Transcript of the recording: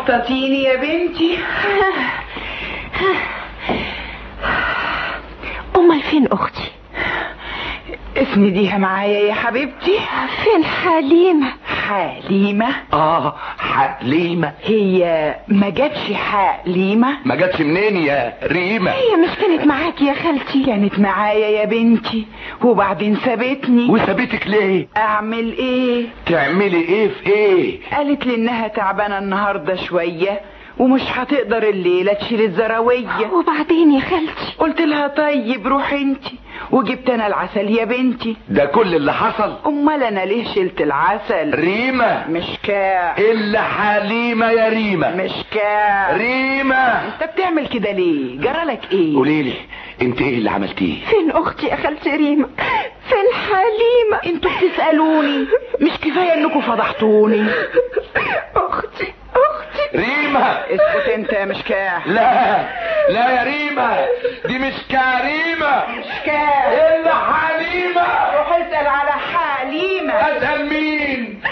بطاطيني يا بنتي امال فين اختي اسنديها معايا يا حبيبتي فين حليمة حليمة اه حليمة هي ما جاتش حليمة ما جاتش منين يا ريمة هي مش كانت معاكي يا خالتي كانت معايا يا بنتي وبعدين سابتني وسابتك ليه اعمل ايه تعملي ايه في ايه قالت لي انها تعبانة النهاردة شوية ومش هتقدر الليلة تشيل الزراوية وبعدين يا خالتي قلت لها طيب روحي انتي وجبت انا العسل يا بنتي ده كل اللي حصل امال انا ليه شلت العسل ريمة مش كا الا حليمة يا ريمة مش كا ريمة انت بتعمل كده ليه جرالك ايه قوليلي انت ايه اللي عملتيه فين اختي يا خالتي ريمة فين حليمة انتوا بتسألوني مش كفاية انكم فضحتوني اختي اختي ريمة اسكت انت يا مشكاح لا لا يا ريمة دي مش كريمة مشكاح الا حليمة روح اسأل على حليمة اسأل مين